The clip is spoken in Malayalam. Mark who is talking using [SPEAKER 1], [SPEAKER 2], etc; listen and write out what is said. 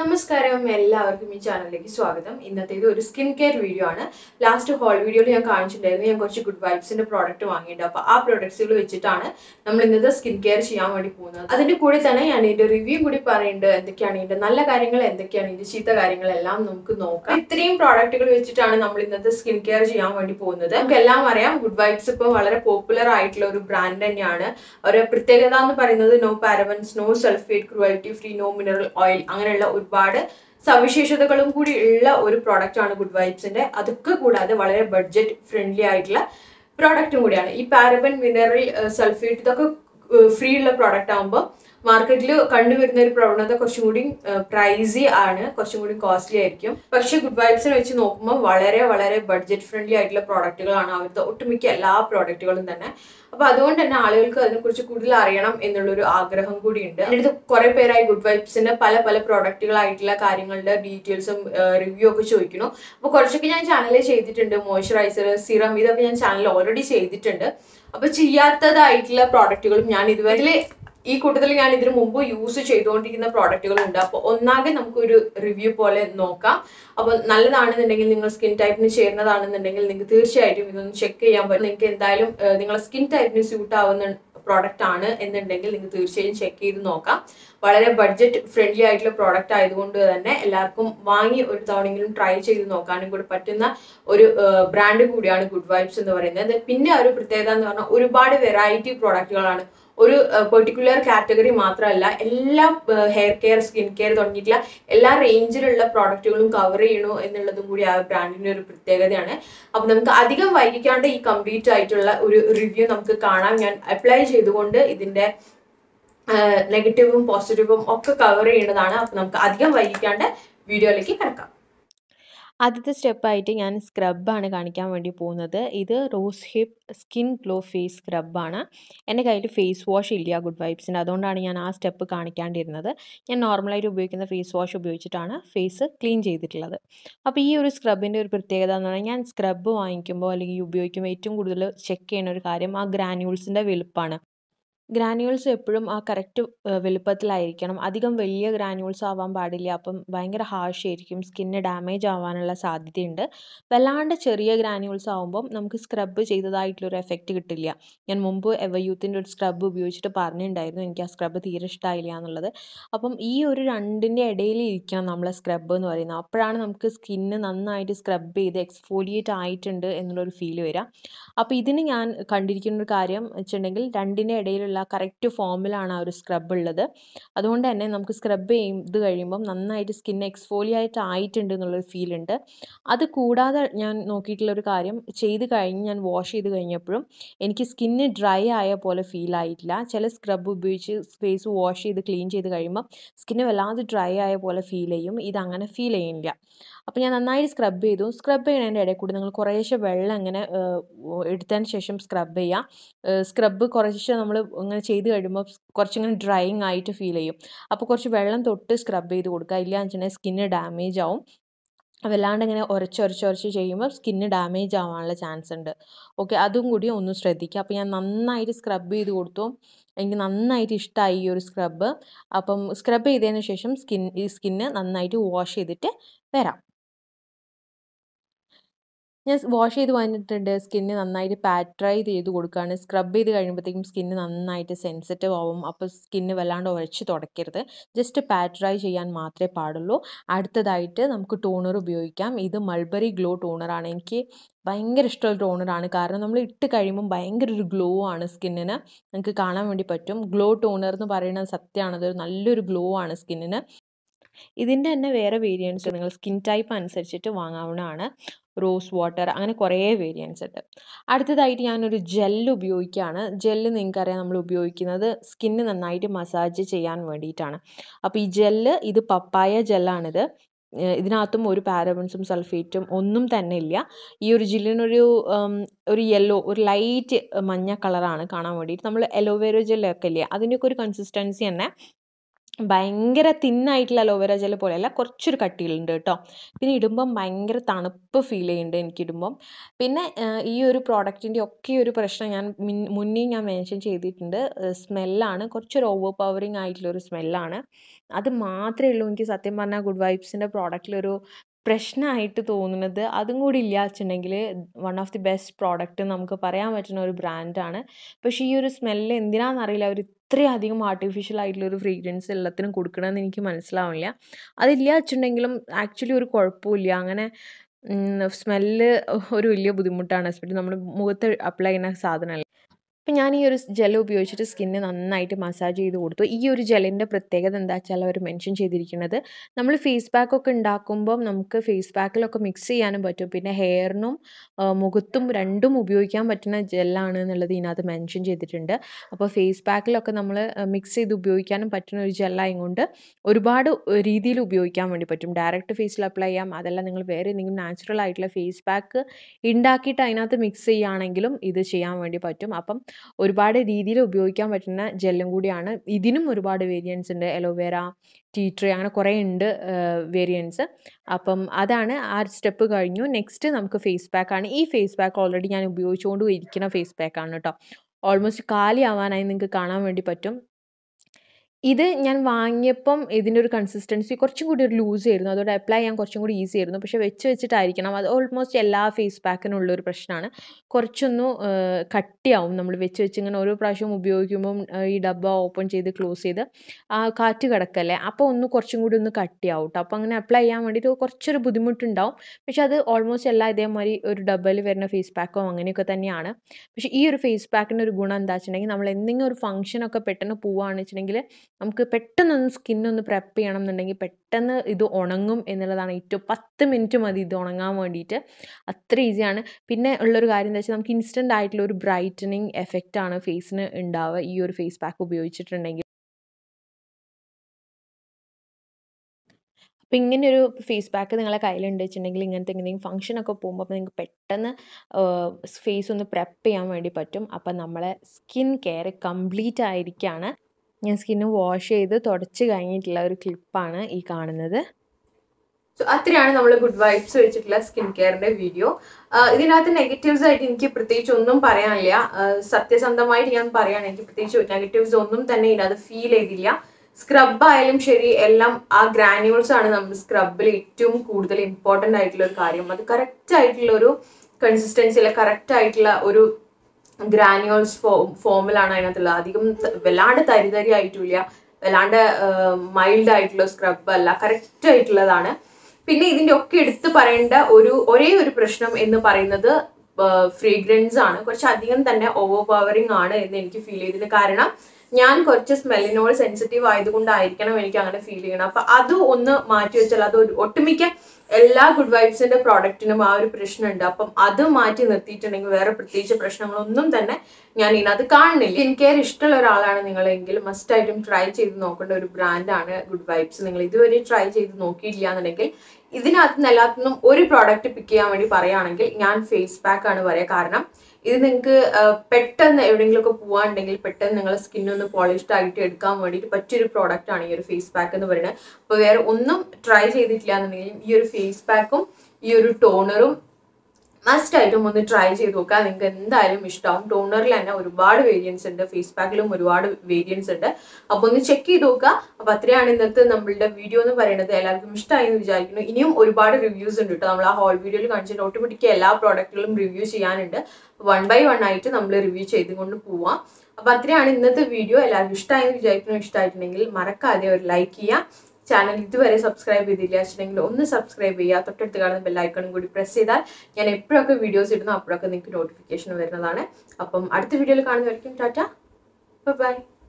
[SPEAKER 1] നമസ്കാരം എല്ലാവർക്കും ഈ ചാനലിലേക്ക് സ്വാഗതം ഇന്നത്തേത് ഒരു സ്കിൻ കെയർ വീഡിയോ ആണ് ലാസ്റ്റ് ഹോൾ വീഡിയോയിൽ ഞാൻ കാണിച്ചിട്ടുണ്ടായിരുന്നു ഞാൻ കുറച്ച് ഗുഡ് വൈബ്സിന്റെ പ്രോഡക്റ്റ് വാങ്ങിയിട്ടുണ്ട് അപ്പോൾ ആ പ്രോഡക്ട്സുകൾ വെച്ചിട്ടാണ് നമ്മൾ ഇന്നത്തെ സ്കിൻ കെയർ ചെയ്യാൻ വേണ്ടി പോകുന്നത് അതിന്റെ കൂടെ തന്നെ ഞാൻ ഇതിന്റെ റിവ്യൂ കൂടി പറയുന്നുണ്ട് എന്തൊക്കെയാണ് ഇതിന്റെ നല്ല കാര്യങ്ങൾ എന്തൊക്കെയാണ് ഇതിന്റെ ചീത്ത കാര്യങ്ങളെല്ലാം നമുക്ക് നോക്കാം ഇത്രയും പ്രോഡക്റ്റുകൾ വെച്ചിട്ടാണ് നമ്മൾ ഇന്നത്തെ സ്കിൻ കെയർ ചെയ്യാൻ വേണ്ടി പോകുന്നത് നമുക്ക് എല്ലാം അറിയാം ഗുഡ് വൈബ്സ് ഇപ്പോൾ വളരെ പോപ്പുലർ ആയിട്ടുള്ള ഒരു ബ്രാൻഡ് തന്നെയാണ് ഒരു പ്രത്യേകത എന്ന് പറയുന്നത് no parabens no sulphate cruelty free no mineral oil അങ്ങനെയുള്ള ഒരുപാട് സവിശേഷതകളും കൂടി ഉള്ള ഒരു പ്രോഡക്റ്റ് ആണ് ഗുഡ് വൈബ്സിന്റെ അതൊക്കെ കൂടാതെ വളരെ ബഡ്ജറ്റ് ഫ്രണ്ട്ലി ആയിട്ടുള്ള പ്രോഡക്റ്റും കൂടിയാണ് ഈ പാരബൻ മിനറൽ സൾഫേറ്റ് ഇതൊക്കെ ഫ്രീ ഉള്ള പ്രോഡക്റ്റ് ആകുമ്പോൾ മാർക്കറ്റിൽ കണ്ടുവരുന്ന ഒരു പ്രവണത കുറച്ചും കൂടി പ്രൈസി ആണ് കുറച്ചും കൂടി കോസ്റ്റ്ലി ആയിരിക്കും പക്ഷെ ഗുഡ് വൈബ്സിനെ വെച്ച് നോക്കുമ്പോൾ വളരെ വളരെ ബഡ്ജറ്റ് ഫ്രണ്ട്ലി ആയിട്ടുള്ള പ്രോഡക്റ്റുകളാണ് അവരുടെ ഒട്ടുമിക്ക എല്ലാ പ്രോഡക്റ്റുകളും തന്നെ അപ്പൊ അതുകൊണ്ട് തന്നെ ആളുകൾക്ക് അതിനെക്കുറിച്ച് കൂടുതൽ അറിയണം എന്നുള്ളൊരു ആഗ്രഹം കൂടിയുണ്ട് എൻ്റെ അടുത്ത് കുറെ പേരായി ഗുഡ് വൈബ്സിന്റെ പല പല പ്രോഡക്റ്റുകളായിട്ടുള്ള കാര്യങ്ങളുടെ ഡീറ്റെയിൽസും റിവ്യൂ ഒക്കെ ചോദിക്കുന്നു അപ്പോൾ കുറച്ചൊക്കെ ഞാൻ ചാനലിൽ ചെയ്തിട്ടുണ്ട് മോയ്സ്ചറൈസർ സിറം ഇതൊക്കെ ഞാൻ ചാനലിൽ ഓൾറെഡി ചെയ്തിട്ടുണ്ട് അപ്പൊ ചെയ്യാത്തതായിട്ടുള്ള പ്രോഡക്റ്റുകളും ഞാൻ ഇതുവരെ ഈ കൂട്ടത്തിൽ ഞാൻ ഇതിനു മുമ്പ് യൂസ് ചെയ്തുകൊണ്ടിരിക്കുന്ന പ്രോഡക്റ്റുകളുണ്ട് അപ്പോൾ ഒന്നാകെ നമുക്കൊരു റിവ്യൂ പോലെ നോക്കാം അപ്പോൾ നല്ലതാണെന്നുണ്ടെങ്കിൽ നിങ്ങൾ സ്കിൻ ടൈപ്പിന് ചേരുന്നതാണെന്നുണ്ടെങ്കിൽ നിങ്ങൾക്ക് തീർച്ചയായിട്ടും ഇതൊന്ന് ചെക്ക് ചെയ്യാൻ പറ്റും നിങ്ങൾക്ക് എന്തായാലും നിങ്ങളുടെ സ്കിൻ ടൈപ്പിന് സ്യൂട്ട് ആവുന്ന പ്രോഡക്റ്റ് ആണ് എന്നുണ്ടെങ്കിൽ നിങ്ങൾക്ക് തീർച്ചയായും ചെക്ക് ചെയ്ത് നോക്കാം വളരെ ബഡ്ജറ്റ് ഫ്രണ്ട്ലി ആയിട്ടുള്ള പ്രോഡക്റ്റ് ആയതുകൊണ്ട് തന്നെ എല്ലാവർക്കും വാങ്ങി ഒരു തവണയെങ്കിലും ട്രൈ ചെയ്ത് നോക്കാനും കൂടി പറ്റുന്ന ഒരു ബ്രാൻഡ് കൂടിയാണ് ഗുഡ് വൈബ്സ് എന്ന് പറയുന്നത് പിന്നെ ഒരു പ്രത്യേകത എന്ന് പറഞ്ഞാൽ ഒരുപാട് വെറൈറ്റി പ്രോഡക്റ്റുകളാണ് ഒരു പെർട്ടിക്കുലർ കാറ്റഗറി മാത്രമല്ല എല്ലാ ഹെയർ കെയർ സ്കിൻ കെയർ തുടങ്ങിയിട്ടുള്ള എല്ലാ റേഞ്ചിലുള്ള പ്രോഡക്റ്റുകളും കവർ ചെയ്യണു എന്നുള്ളതും കൂടി ആ ബ്രാൻഡിന്റെ ഒരു പ്രത്യേകതയാണ് അപ്പൊ നമുക്ക് അധികം വൈകിക്കാണ്ട് ഈ കംപ്ലീറ്റ് ആയിട്ടുള്ള ഒരു റിവ്യൂ നമുക്ക് കാണാം ഞാൻ അപ്ലൈ ചെയ്തുകൊണ്ട് ഇതിന്റെ നെഗറ്റീവും പോസിറ്റീവും ഒക്കെ കവർ ചെയ്യേണ്ടതാണ് അപ്പൊ നമുക്ക് അധികം വൈകിക്കാണ്ട് വീഡിയോയിലേക്ക് കിടക്കാം
[SPEAKER 2] ആദ്യത്തെ സ്റ്റെപ്പായിട്ട് ഞാൻ സ്ക്രബാണ് കാണിക്കാൻ വേണ്ടി പോകുന്നത് ഇത് rose hip skin glow face സ്ക്രബാണ് എൻ്റെ കയ്യിൽ ഫേസ് വാഷ് ഇല്ല ഗുഡ് വൈബ്സിൻ്റെ അതുകൊണ്ടാണ് ഞാൻ ആ സ്റ്റെപ്പ് കാണിക്കാണ്ടിരുന്നത് ഞാൻ നോർമലായിട്ട് ഉപയോഗിക്കുന്ന ഫേസ് വാഷ് ഉപയോഗിച്ചിട്ടാണ് ഫേസ് ക്ലീൻ ചെയ്തിട്ടുള്ളത് അപ്പോൾ ഈ ഒരു സ്ക്രബിൻ്റെ ഒരു പ്രത്യേകത എന്ന് പറഞ്ഞാൽ ഞാൻ സ്ക്രബ് വാങ്ങിക്കുമ്പോൾ അല്ലെങ്കിൽ ഉപയോഗിക്കുമ്പോൾ ഏറ്റവും കൂടുതൽ ചെക്ക് ചെയ്യുന്ന ഒരു കാര്യം ആ ഗ്രാന്യൂൾസിൻ്റെ വലുപ്പമാണ് ഗ്രാന്യൂൾസ് എപ്പോഴും ആ കറക്റ്റ് വലുപ്പത്തിലായിരിക്കണം അധികം വലിയ ഗ്രാന്യൂൾസ് ആവാൻ പാടില്ല അപ്പം ഭയങ്കര ഹാർഷ് ആയിരിക്കും സ്കിന്ന് ഡാമേജ് ആവാനുള്ള സാധ്യതയുണ്ട് വല്ലാണ്ട് ചെറിയ ഗ്രാന്യൂൾസ് ആകുമ്പം നമുക്ക് സ്ക്രബ് ചെയ്തതായിട്ടുള്ളൊരു എഫക്റ്റ് കിട്ടില്ല ഞാൻ മുമ്പ് എവ യൂത്തിൻ്റെ ഒരു സ്ക്രബ് ഉപയോഗിച്ചിട്ട് പറഞ്ഞിട്ടുണ്ടായിരുന്നു എനിക്ക് ആ സ്ക്രബ് തീരെ ഇഷ്ടമായില്ല എന്നുള്ളത് അപ്പം ഈ ഒരു രണ്ടിൻ്റെ ഇടയിൽ ഇരിക്കണം നമ്മളെ സ്ക്രബ് എന്ന് പറയുന്നത് അപ്പോഴാണ് നമുക്ക് സ്കിന്ന് നന്നായിട്ട് സ്ക്രബ് ചെയ്ത് എക്സ്ഫോലിയേറ്റ് ആയിട്ടുണ്ട് എന്നുള്ളൊരു ഫീൽ വരിക അപ്പോൾ ഇതിന് ഞാൻ കണ്ടിരിക്കുന്ന ഒരു കാര്യം വെച്ചിട്ടുണ്ടെങ്കിൽ രണ്ടിൻ്റെ ഇടയിലുള്ള കറക്റ്റ് ഫോമിലാണ് ആ ഒരു സ്ക്രബ് ഉള്ളത് അതുകൊണ്ട് തന്നെ നമുക്ക് സ്ക്രബ് ചെയ്ത് കഴിയുമ്പം നന്നായിട്ട് സ്കിൻ എക്സ്ഫോലിയായിട്ട് ആയിട്ടുണ്ട് എന്നുള്ളൊരു ഫീൽ ഉണ്ട് അത് കൂടാതെ ഞാൻ നോക്കിയിട്ടുള്ളൊരു കാര്യം ചെയ്ത് കഴിഞ്ഞ് ഞാൻ വാഷ് ചെയ്ത് കഴിഞ്ഞപ്പോഴും എനിക്ക് സ്കിന്ന് ഡ്രൈ ആയ പോലെ ഫീൽ ആയിട്ടില്ല ചില സ്ക്രബ് ഉപയോഗിച്ച് ഫേസ് വാഷ് ചെയ്ത് ക്ലീൻ ചെയ്ത് കഴിയുമ്പം സ്കിന്ന് വല്ലാതെ ഡ്രൈ ആയ പോലെ ഫീൽ ചെയ്യും ഇത് അങ്ങനെ ഫീൽ ചെയ്യുന്നില്ല അപ്പോൾ ഞാൻ നന്നായിട്ട് സ്ക്രബ് ചെയ്തു സ്ക്രബ് ചെയ്യുന്നതിൻ്റെ ഇടയിൽ കൂടി നിങ്ങൾ കുറേശ്ശെ വെള്ളം ഇങ്ങനെ എടുത്തതിന് ശേഷം സ്ക്രബ് ചെയ്യുക സ്ക്രബ് കുറേശ്ശെ നമ്മൾ ഇങ്ങനെ ചെയ്ത് കഴിയുമ്പോൾ കുറച്ചിങ്ങനെ ഡ്രൈയിങ് ആയിട്ട് ഫീൽ ചെയ്യും അപ്പോൾ കുറച്ച് വെള്ളം തൊട്ട് സ്ക്രബ് ചെയ്ത് കൊടുക്കുക ഇല്ല എന്ന് വെച്ചിട്ടുണ്ടെങ്കിൽ സ്കിന്ന് ഡാമേജ് ആവും വല്ലാണ്ട് ഇങ്ങനെ ഉരച്ചൊരച്ചൊരച്ച് ചെയ്യുമ്പോൾ സ്കിന്ന് ഡാമേജ് ആവാനുള്ള ചാൻസ് ഉണ്ട് ഓക്കെ അതും കൂടി ഒന്ന് ശ്രദ്ധിക്കുക അപ്പോൾ ഞാൻ നന്നായിട്ട് സ്ക്രബ് ചെയ്ത് കൊടുത്തു എനിക്ക് നന്നായിട്ട് ഇഷ്ടമായി ഈ ഒരു സ്ക്രബ് അപ്പം സ്ക്രബ് ചെയ്തതിന് ശേഷം സ്കിൻ ഈ സ്കിന്ന് നന്നായിട്ട് വാഷ് ചെയ്തിട്ട് വരാം ഞാൻ വാഷ് ചെയ്ത് വന്നിട്ടുണ്ട് സ്കിന്ന് നന്നായിട്ട് പാട്രൈ ചെയ്ത് കൊടുക്കുകയാണ് സ്ക്രബ് ചെയ്ത് കഴിയുമ്പോഴത്തേക്കും സ്കിന്ന് നന്നായിട്ട് സെൻസിറ്റീവ് ആവും അപ്പോൾ സ്കിന്ന് വല്ലാണ്ട് ഉരച്ച് തുടയ്ക്കരുത് ജസ്റ്റ് പാട്രൈ ചെയ്യാൻ മാത്രമേ പാടുള്ളൂ അടുത്തതായിട്ട് നമുക്ക് ടോണർ ഉപയോഗിക്കാം ഇത് മൾബറി ഗ്ലോ ടോണറാണ് എനിക്ക് ഭയങ്കര ഇഷ്ടമുള്ള ടോണറാണ് കാരണം നമ്മൾ ഇട്ട് കഴിയുമ്പം ഭയങ്കര ഒരു ഗ്ലോ ആണ് സ്കിന്നിന് നമുക്ക് കാണാൻ വേണ്ടി പറ്റും ഗ്ലോ ടോണർ എന്ന് പറയുന്നത് സത്യമാണ് അതൊരു നല്ലൊരു ഗ്ലോ ആണ് സ്കിന്നിന് ഇതിൻ്റെ തന്നെ വേറെ വേരിയൻസ് നിങ്ങൾ സ്കിൻ ടൈപ്പ് അനുസരിച്ചിട്ട് വാങ്ങാവുന്നതാണ് റോസ് വാട്ടർ അങ്ങനെ കുറേ വേരിയൻസ് ഉണ്ട് അടുത്തതായിട്ട് ഞാനൊരു ജെല്ല് ഉപയോഗിക്കുകയാണ് ജെല്ല് നിങ്ങൾക്കറിയാം നമ്മൾ ഉപയോഗിക്കുന്നത് സ്കിന്ന് നന്നായിട്ട് മസാജ് ചെയ്യാൻ വേണ്ടിയിട്ടാണ് അപ്പോൾ ഈ ജെല്ല് ഇത് പപ്പായ ജെല്ലാണിത് ഇതിനകത്തും ഒരു പാരബൻസും സൾഫേറ്റും ഒന്നും തന്നെ ഇല്ല ഈ ഒരു ജില്ലിനൊരു ഒരു യെല്ലോ ഒരു ലൈറ്റ് മഞ്ഞ കളറാണ് കാണാൻ വേണ്ടിയിട്ട് നമ്മൾ എലോവേര ജെല്ലൊക്കെ ഇല്ലേ അതിൻ്റെയൊക്കെ ഒരു കൺസിസ്റ്റൻസി തന്നെ ഭയങ്കര തിന്നായിട്ടുള്ള അലോവേര ജെൽ പോലെയല്ല കുറച്ചൊരു കട്ടിയിലുണ്ട് കേട്ടോ പിന്നെ ഇടുമ്പം ഭയങ്കര തണുപ്പ് ഫീൽ ചെയ്യുന്നുണ്ട് എനിക്കിടുമ്പം പിന്നെ ഈ ഒരു പ്രോഡക്റ്റിൻ്റെ ഒക്കെ ഒരു പ്രശ്നം ഞാൻ മുന്നേ ഞാൻ മെൻഷൻ ചെയ്തിട്ടുണ്ട് സ്മെല്ലാണ് കുറച്ചൊരു ഓവർ പവറിങ് ആയിട്ടുള്ളൊരു സ്മെല്ലാണ് അത് മാത്രമേ ഉള്ളൂ എനിക്ക് സത്യം പറഞ്ഞാൽ ഗുഡ് വൈബ്സിൻ്റെ പ്രോഡക്റ്റിലൊരു പ്രശ്നമായിട്ട് തോന്നുന്നത് അതും കൂടി ഇല്ല വെച്ചിട്ടുണ്ടെങ്കിൽ one of the best product നമുക്ക് പറയാൻ പറ്റുന്ന ഒരു ബ്രാൻഡാണ് പക്ഷേ ഈ ഒരു സ്മെല്ല് എന്തിനാണെന്നറിയില്ല അവർ ഇത്രയധികം ആർട്ടിഫിഷ്യൽ ആയിട്ടുള്ള ഒരു ഫ്രീഗ്രൻസ് എല്ലാത്തിനും കൊടുക്കണമെന്ന് എനിക്ക് മനസ്സിലാവില്ല അതില്ല വെച്ചിട്ടുണ്ടെങ്കിലും ആക്ച്വലി ഒരു കുഴപ്പമില്ല അങ്ങനെ സ്മെല്ല് ഒരു വലിയ ബുദ്ധിമുട്ടാണ് എസ്പെഷ്യലി നമ്മൾ മുഖത്ത് അപ്ലൈ ചെയ്യുന്ന സാധനമല്ല അപ്പം ഞാൻ ഈ ഒരു ജെൽ ഉപയോഗിച്ചിട്ട് സ്കിന്ന് നന്നായിട്ട് മസാജ് ചെയ്ത് കൊടുത്തു ഈ ഒരു ജെല്ലിൻ്റെ പ്രത്യേകത എന്താ വെച്ചാൽ അവർ മെൻഷൻ ചെയ്തിരിക്കുന്നത് നമ്മൾ ഫേസ് പാക്ക് ഒക്കെ ഉണ്ടാക്കുമ്പം നമുക്ക് ഫേസ് പാക്കിലൊക്കെ മിക്സ് ചെയ്യാനും പറ്റും പിന്നെ ഹെയറിനും മുഖത്തും രണ്ടും ഉപയോഗിക്കാൻ പറ്റുന്ന ജെല്ലാണ് എന്നുള്ളത് ഇതിനകത്ത് മെൻഷൻ ചെയ്തിട്ടുണ്ട് അപ്പോൾ ഫേസ് പാക്കിലൊക്കെ നമ്മൾ മിക്സ് ചെയ്ത് ഉപയോഗിക്കാനും പറ്റുന്ന ഒരു ജെല്ലായതുകൊണ്ട് ഒരുപാട് രീതിയിൽ ഉപയോഗിക്കാൻ വേണ്ടി പറ്റും ഡയറക്റ്റ് ഫേസിൽ അപ്ലൈ ചെയ്യാം അതല്ല നിങ്ങൾ വേറെ എന്തെങ്കിലും നാച്ചുറൽ ആയിട്ടുള്ള ഫേസ് പാക്ക് ഉണ്ടാക്കിയിട്ട് അതിനകത്ത് മിക്സ് ചെയ്യുകയാണെങ്കിലും ഇത് ചെയ്യാൻ വേണ്ടി പറ്റും അപ്പം ഒരുപാട് രീതിയിൽ ഉപയോഗിക്കാൻ പറ്റുന്ന ജെല്ലും കൂടിയാണ് ഇതിനും ഒരുപാട് വേരിയൻസ് ഉണ്ട് എലോവേര ടീ ട്രീ അങ്ങനെ കുറേ ഉണ്ട് വേരിയൻസ് അപ്പം അതാണ് ആ സ്റ്റെപ്പ് കഴിഞ്ഞു നെക്സ്റ്റ് നമുക്ക് ഫേസ് പാക്കാണ് ഈ ഫേസ് പാക്ക് ഓൾറെഡി ഞാൻ ഉപയോഗിച്ചുകൊണ്ട് ഇരിക്കുന്ന ഫേസ് പാക്കാണ് കേട്ടോ ഓൾമോസ്റ്റ് കാലി ആവാനായി നിങ്ങൾക്ക് കാണാൻ വേണ്ടി പറ്റും ഇത് ഞാൻ വാങ്ങിയപ്പം ഇതിൻ്റെ ഒരു കൺസിസ്റ്റൻസി കുറച്ചും കൂടി ഒരു ലൂസ് ആയിരുന്നു അതോടെ അപ്ലൈ ചെയ്യാൻ കുറച്ചും കൂടി ഈസി ആയിരുന്നു പക്ഷേ വെച്ച് വെച്ചിട്ടായിരിക്കണം അത് ഓൾമോസ്റ്റ് എല്ലാ ഫേസ് പാക്കിനുള്ള ഒരു പ്രശ്നമാണ് കുറച്ചൊന്ന് കട്ടിയാവും നമ്മൾ വെച്ച് വെച്ച് ഇങ്ങനെ ഓരോ പ്രാവശ്യം ഉപയോഗിക്കുമ്പം ഈ ഡബ്ബ ഓപ്പൺ ചെയ്ത് ക്ലോസ് ചെയ്ത് ആ കാറ്റ് കിടക്കല്ലേ അപ്പോൾ ഒന്ന് കുറച്ചും കൂടി ഒന്ന് കട്ടിയാവും കേട്ടോ അപ്പോൾ അങ്ങനെ അപ്ലൈ ചെയ്യാൻ വേണ്ടിയിട്ട് കുറച്ചൊരു ബുദ്ധിമുട്ടുണ്ടാവും പക്ഷേ അത് ഓൾമോസ്റ്റ് എല്ലാ ഇതേമാതിരി ഒരു ഡബ്ബയിൽ വരുന്ന ഫേസ് പാക്കോ അങ്ങനെയൊക്കെ തന്നെയാണ് പക്ഷേ ഈ ഒരു ഫേസ് പാക്കിൻ്റെ ഒരു ഗുണം എന്താ വെച്ചിട്ടുണ്ടെങ്കിൽ നമ്മൾ എന്തെങ്കിലും ഒരു ഫംഗ്ഷനൊക്കെ പെട്ടെന്ന് പോവുകയാണെന്ന് വെച്ചിട്ടുണ്ടെങ്കിൽ നമുക്ക് പെട്ടെന്നൊന്ന് സ്കിന്നൊന്ന് പ്രെപ്പ് ചെയ്യണം എന്നുണ്ടെങ്കിൽ പെട്ടെന്ന് ഇത് ഉണങ്ങും എന്നുള്ളതാണ് ഏറ്റവും പത്ത് മിനിറ്റ് മതി ഇത് ഉണങ്ങാൻ വേണ്ടിയിട്ട് അത്ര ഈസിയാണ് പിന്നെ ഉള്ളൊരു കാര്യം എന്താ വെച്ചാൽ നമുക്ക് ഇൻസ്റ്റൻ്റ് ആയിട്ടുള്ള ഒരു ബ്രൈറ്റനിങ് എഫക്റ്റാണ് ഫേസിന് ഉണ്ടാവുക ഈ ഒരു ഫേസ് പാക്ക് ഉപയോഗിച്ചിട്ടുണ്ടെങ്കിൽ അപ്പോൾ ഇങ്ങനെ ഒരു ഫേസ് പാക്ക് നിങ്ങളെ കയ്യിലുണ്ട് വെച്ചിട്ടുണ്ടെങ്കിൽ ഇങ്ങനത്തെ എന്തെങ്കിലും ഫംഗ്ഷനൊക്കെ പോകുമ്പോൾ അപ്പോൾ നിങ്ങൾക്ക് പെട്ടെന്ന് ഫേസ് ഒന്ന് പ്രെപ്പ് ചെയ്യാൻ വേണ്ടി പറ്റും അപ്പോൾ നമ്മളെ സ്കിൻ കെയർ കംപ്ലീറ്റ് ആയിരിക്കുകയാണ് ഞാൻ സ്കിന്ന് വാഷ് ചെയ്ത് തുടച്ച് കഴിഞ്ഞിട്ടുള്ള ഒരു ക്ലിപ്പാണ് ഈ കാണുന്നത്
[SPEAKER 1] സോ അത്രയാണ് നമ്മൾ ഗുഡ് വൈബ്സ് വെച്ചിട്ടുള്ള സ്കിൻ കെയറിന്റെ വീഡിയോ ഇതിനകത്ത് നെഗറ്റീവ്സ് ആയിട്ട് എനിക്ക് പ്രത്യേകിച്ച് ഒന്നും പറയാനില്ല സത്യസന്ധമായിട്ട് ഞാൻ പറയുകയാണ് എനിക്ക് പ്രത്യേകിച്ച് നെഗറ്റീവ്സ് ഒന്നും തന്നെ ഇതിനകത്ത് ഫീൽ ചെയ്തില്ല സ്ക്രബ് ആയാലും ശരി എല്ലാം ആ ഗ്രാനുവൽസ് ആണ് നമ്മൾ സ്ക്രബിൽ ഏറ്റവും കൂടുതൽ ഇമ്പോർട്ടൻ്റ് ആയിട്ടുള്ള ഒരു കാര്യം അത് കറക്റ്റ് ആയിട്ടുള്ള ഒരു കൺസിസ്റ്റൻസി അല്ല കറക്റ്റ് ആയിട്ടുള്ള ഒരു ഗ്രാനുവൽസ് ഫോ ഫോമിലാണ് അതിനകത്തുള്ളത് അധികം വല്ലാണ്ട് തരിതരി ആയിട്ടില്ല വല്ലാണ്ട് മൈൽഡ് ആയിട്ടുള്ള സ്ക്രബ് അല്ല കറക്റ്റ് ആയിട്ടുള്ളതാണ് പിന്നെ ഇതിന്റെ ഒക്കെ എടുത്തു പറയേണ്ട ഒരു ഒരേ ഒരു പ്രശ്നം എന്ന് പറയുന്നത് ഫ്രീഗ്രൻസ് ആണ് കുറച്ചധികം തന്നെ ഓവർ പവറിങ് ആണ് എന്ന് എനിക്ക് ഫീൽ ചെയ്തത് കാരണം ഞാൻ കുറച്ച് സ്മെല്ലിനോട് സെൻസിറ്റീവ് ആയതുകൊണ്ടായിരിക്കണം എനിക്ക് അങ്ങനെ ഫീൽ ചെയ്യണം അപ്പൊ അത് ഒന്ന് മാറ്റി വെച്ചാൽ അത് ഒട്ടുമിക്ക എല്ലാ ഗുഡ് വൈബ്സിന്റെ പ്രോഡക്റ്റിനും ആ ഒരു പ്രശ്നമുണ്ട് അപ്പം അത് മാറ്റി നിർത്തിയിട്ടുണ്ടെങ്കിൽ വേറെ പ്രത്യേകിച്ച് പ്രശ്നങ്ങളൊന്നും തന്നെ ഞാൻ ഇതിനകത്ത് കാണുന്നില്ല സ്കിൻ കെയർ ഇഷ്ടമുള്ള ഒരാളാണ് നിങ്ങളെങ്കിൽ മസ്റ്റ് ആയിട്ടും ട്രൈ ചെയ്ത് നോക്കേണ്ട ഒരു ബ്രാൻഡാണ് ഗുഡ് വൈബ്സ് നിങ്ങൾ ഇതുവരെ ട്രൈ ചെയ്ത് നോക്കിയില്ല എന്നുണ്ടെങ്കിൽ ഇതിനകത്ത് നിന്ന് എല്ലാത്തിനും ഒരു പ്രോഡക്റ്റ് പിക്ക് ചെയ്യാൻ വേണ്ടി പറയുകയാണെങ്കിൽ ഞാൻ ഫേസ് പാക്ക് ആണ് പറയുക കാരണം ഇത് നിങ്ങൾക്ക് പെട്ടെന്ന് എവിടെയെങ്കിലുമൊക്കെ പോകാണ്ടെങ്കിൽ പെട്ടെന്ന് നിങ്ങളുടെ സ്കിന്നൊന്ന് പോളിഷ്ഡ് ആയിട്ട് എടുക്കാൻ വേണ്ടിയിട്ട് പറ്റിയൊരു പ്രോഡക്റ്റ് ആണ് ഈ ഒരു ഫേസ് പാക്ക് എന്ന് പറയുന്നത് അപ്പോൾ വേറെ ഒന്നും ട്രൈ ചെയ്തിട്ടില്ല എന്നുണ്ടെങ്കിൽ ഈ ഒരു ഫേസ് പാക്കും ഈ ഒരു ടോണറും മസ്റ്റ് ആയിട്ടും ഒന്ന് ട്രൈ ചെയ്ത് നോക്കുക നിങ്ങൾക്ക് എന്തായാലും ഇഷ്ടമാവും ടോണറിൽ തന്നെ ഒരുപാട് വേരിയൻസ് ഉണ്ട് ഫേസ് പാക്കിലും ഒരുപാട് വേരിയൻസ് ഉണ്ട് അപ്പോൾ ഒന്ന് ചെക്ക് ചെയ്ത് നോക്കുക അപ്പോൾ അത്രയാണ് ഇന്നത്തെ നമ്മളുടെ വീഡിയോ എന്ന് പറയുന്നത് എല്ലാവർക്കും ഇഷ്ടമായി എന്ന് വിചാരിക്കുന്നു ഇനിയും ഒരുപാട് റിവ്യൂസ് ഉണ്ട് കേട്ടോ നമ്മൾ ആ ഹോൾ വീഡിയോയിൽ കാണിച്ചിട്ട് ഓട്ടോമാറ്റിക് എല്ലാ പ്രോഡക്റ്റുകളും റിവ്യൂ ചെയ്യാനുണ്ട് വൺ ബൈ വൺ ആയിട്ട് നമ്മൾ റിവ്യൂ ചെയ്തുകൊണ്ട് പോവാം അപ്പോൾ അത്രയാണ് ഇന്നത്തെ വീഡിയോ എല്ലാവർക്കും ഇഷ്ടമായി എന്ന് വിചാരിക്കുന്നു ഇഷ്ടമായിട്ടുണ്ടെങ്കിൽ മറക്കാതെ ഒരു ലൈക്ക് ചെയ്യാം ചാനൽ ഇതുവരെ സബ്സ്ക്രൈബ് ചെയ്തില്ല വെച്ചിട്ടുണ്ടെങ്കിൽ ഒന്ന് സബ്സ്ക്രൈബ് ചെയ്യുക തൊട്ടടുത്ത് കാണുന്ന ബെല്ലൈക്കണും കൂടി പ്രസ് ചെയ്താൽ ഞാൻ എപ്പോഴൊക്കെ വീഡിയോസ് ഇടുന്നു അപ്പോഴൊക്കെ നിങ്ങൾക്ക് നോട്ടിഫിക്കേഷൻ വരുന്നതാണ് അപ്പം അടുത്ത വീഡിയോയിൽ കാണുന്നവരിക്കും ടാറ്റ ബൈ